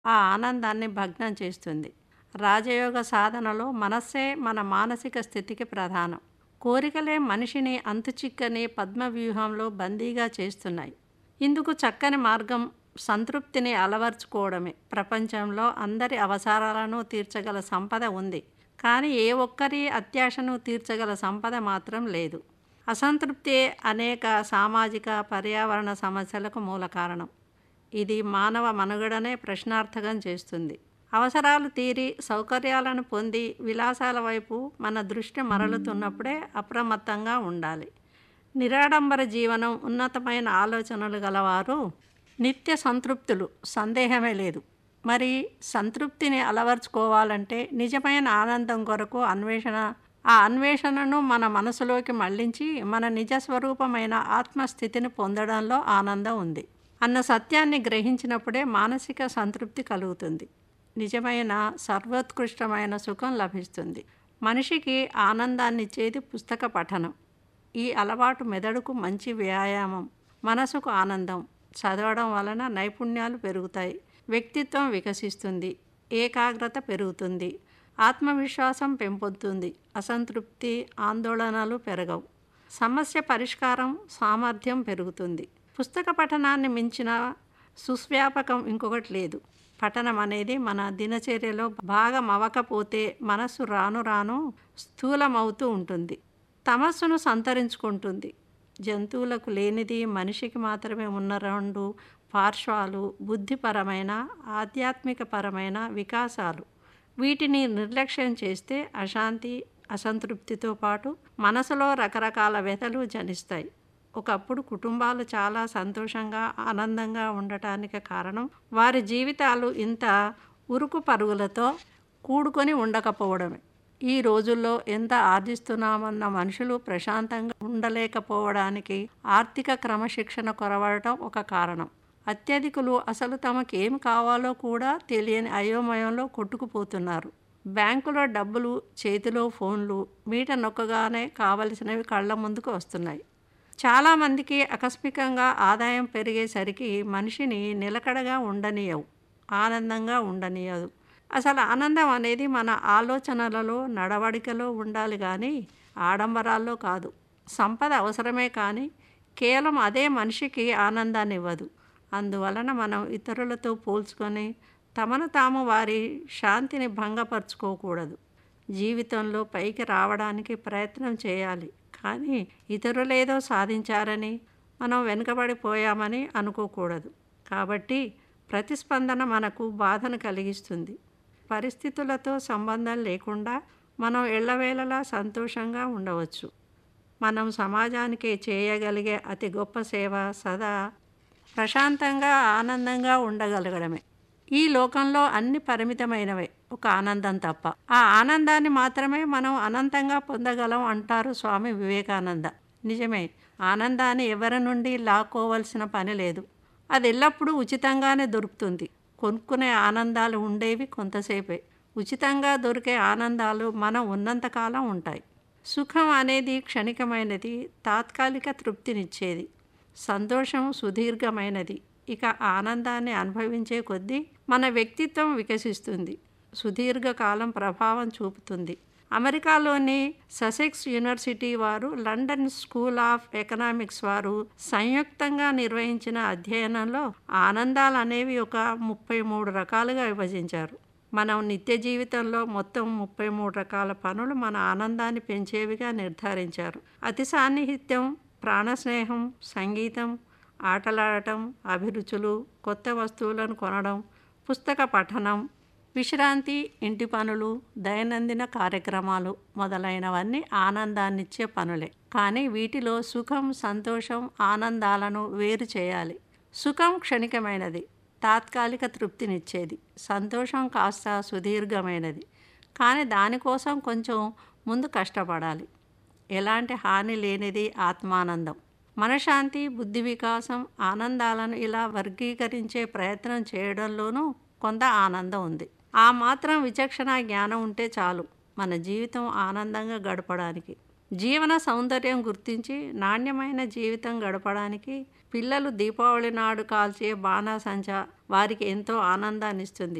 ఆ ఆనందాన్ని భగ్నం చేస్తుంది రాజయోగ సాధనలో మనస్సే మన మానసిక స్థితికి ప్రధానం కోరికలే మనిషిని అంతుచిక్కని పద్మవ్యూహంలో బందీగా చేస్తున్నాయి ఇందుకు చక్కని మార్గం సంతృప్తిని అలవర్చుకోవడమే ప్రపంచంలో అందరి అవసరాలను తీర్చగల సంపద ఉంది కానీ ఏ ఒక్కరి అత్యాశను తీర్చగల సంపద మాత్రం లేదు అసంతృప్తి అనేక సామాజిక పర్యావరణ సమస్యలకు మూల కారణం ఇది మానవ మనుగడనే ప్రశ్నార్థకం చేస్తుంది అవసరాలు తీరి సౌకర్యాలను పొంది విలాసాల వైపు మన దృష్టి మరలుతున్నప్పుడే అప్రమత్తంగా ఉండాలి నిరాడంబర జీవనం ఉన్నతమైన ఆలోచనలు గలవారు నిత్య సంతృప్తులు సందేహమే లేదు మరి సంతృప్తిని అలవర్చుకోవాలంటే నిజమైన ఆనందం కొరకు అన్వేషణ ఆ అన్వేషణను మన మనసులోకి మళ్లించి మన నిజస్వరూపమైన ఆత్మస్థితిని పొందడంలో ఆనందం ఉంది అన్న సత్యాన్ని గ్రహించినప్పుడే మానసిక సంతృప్తి కలుగుతుంది నిజమైన సర్వోత్కృష్టమైన సుఖం లభిస్తుంది మనిషికి ఆనందాన్నిచ్చేది పుస్తక పఠనం ఈ అలవాటు మెదడుకు మంచి వ్యాయామం మనసుకు ఆనందం చదవడం వలన నైపుణ్యాలు పెరుగుతాయి వ్యక్తిత్వం వికసిస్తుంది ఏకాగ్రత పెరుగుతుంది ఆత్మవిశ్వాసం పెంపొందుతుంది అసంతృప్తి ఆందోళనలు పెరగవు సమస్య పరిష్కారం సామర్థ్యం పెరుగుతుంది పుస్తక పఠనాన్ని మించిన సుస్వ్యాపకం ఇంకొకటి లేదు పఠనం అనేది మన దినచర్యలో భాగం అవ్వకపోతే మనస్సు రాను రాను స్థూలమవుతూ ఉంటుంది తమస్సును సంతరించుకుంటుంది జంతువులకు లేనిది మనిషికి మాత్రమే ఉన్న రెండు పార్శ్వాలు బుద్ధిపరమైన ఆధ్యాత్మికపరమైన వికాసాలు వీటిని నిర్లక్ష్యం చేస్తే అశాంతి అసంతృప్తితో పాటు మనసులో రకరకాల వ్యతలు జనిస్తాయి ఒకప్పుడు కుటుంబాలు చాలా సంతోషంగా ఆనందంగా ఉండటానికి కారణం వారి జీవితాలు ఇంత ఉరుకు పరుగులతో కూడుకొని ఉండకపోవడమే ఈ రోజుల్లో ఎంత ఆర్జిస్తున్నామన్న మనుషులు ప్రశాంతంగా ఉండలేకపోవడానికి ఆర్థిక క్రమశిక్షణ కొరవడటం ఒక కారణం అత్యధికులు అసలు తమకు ఏమి కావాలో కూడా తెలియని అయోమయంలో కొట్టుకుపోతున్నారు బ్యాంకులో డబ్బులు చేతిలో ఫోన్లు మీట నొక్కగానే కావలసినవి కళ్ళ ముందుకు వస్తున్నాయి చాలామందికి ఆకస్మికంగా ఆదాయం పెరిగేసరికి మనిషిని నిలకడగా ఉండనీయవు ఆనందంగా ఉండనీయదు అసలు ఆనందం అనేది మన ఆలోచనలలో నడవడికలో ఉండాలి కానీ ఆడంబరాల్లో కాదు సంపద అవసరమే కానీ కేవలం అదే మనిషికి ఆనందాన్ని ఇవ్వదు అందువలన మనం ఇతరులతో పోల్చుకొని తమను తాము వారి శాంతిని భంగపరచుకోకూడదు జీవితంలో పైకి రావడానికి ప్రయత్నం చేయాలి కానీ ఇతరులేదో సాధించారని మనం వెనుకబడిపోయామని అనుకోకూడదు కాబట్టి ప్రతిస్పందన మనకు బాధను కలిగిస్తుంది పరిస్థితులతో సంబంధం లేకుండా మనం ఎళ్ళవేళలా సంతోషంగా ఉండవచ్చు మనం సమాజానికి చేయగలిగే అతి గొప్ప సేవ సదా ప్రశాంతంగా ఆనందంగా ఉండగలగడమే ఈ లోకంలో అన్ని పరిమితమైనవే ఒక ఆనందం తప్ప ఆ ఆనందాన్ని మాత్రమే మనం అనంతంగా పొందగలం అంటారు స్వామి వివేకానంద నిజమే ఆనందాన్ని ఎవరి నుండి లాక్కోవలసిన పని లేదు అది ఎల్లప్పుడూ ఉచితంగానే దొరుకుతుంది కొనుక్కునే ఆనందాలు ఉండేవి కొంతసేపే ఉచితంగా దొరికే ఆనందాలు మనం ఉన్నంతకాలం ఉంటాయి సుఖం అనేది క్షణికమైనది తాత్కాలిక తృప్తినిచ్చేది సంతోషం సుదీర్ఘమైనది ఇక ఆనందాన్ని అనుభవించే కొద్దీ మన వ్యక్తిత్వం వికసిస్తుంది సుదీర్ఘకాలం ప్రభావం చూపుతుంది అమెరికాలోని ససెక్స్ యూనివర్సిటీ వారు లండన్ స్కూల్ ఆఫ్ ఎకనామిక్స్ వారు సంయుక్తంగా నిర్వహించిన అధ్యయనంలో ఆనందాలు అనేవి ఒక ముప్పై మూడు రకాలుగా విభజించారు మనం నిత్య జీవితంలో మొత్తం ముప్పై మూడు రకాల పనులు మన ఆనందాన్ని పెంచేవిగా నిర్ధారించారు అతి సాన్నిహిత్యం ప్రాణస్నేహం సంగీతం ఆటలాడటం అభిరుచులు కొత్త వస్తువులను కొనడం పుస్తక పఠనం విశ్రాంతి ఇంటి పనులు దైనందిన కార్యక్రమాలు మొదలైనవన్నీ ఆనందాన్నిచ్చే పనులే కానీ వీటిలో సుఖం సంతోషం ఆనందాలను వేరు చేయాలి సుఖం క్షణికమైనది తాత్కాలిక తృప్తినిచ్చేది సంతోషం కాస్త సుదీర్ఘమైనది కానీ దానికోసం కొంచెం ముందు కష్టపడాలి ఎలాంటి హాని లేనిది ఆత్మానందం మనశాంతి బుద్ధి వికాసం ఆనందాలను ఇలా వర్గీకరించే ప్రయత్నం చేయడంలోనూ కొంత ఆనందం ఉంది ఆ మాత్రం విచక్షణ జ్ఞానం ఉంటే చాలు మన జీవితం ఆనందంగా గడపడానికి జీవన సౌందర్యం గుర్తించి నాణ్యమైన జీవితం గడపడానికి పిల్లలు దీపావళి నాడు కాల్చే బాణాసంచా వారికి ఎంతో ఆనందాన్ని ఇస్తుంది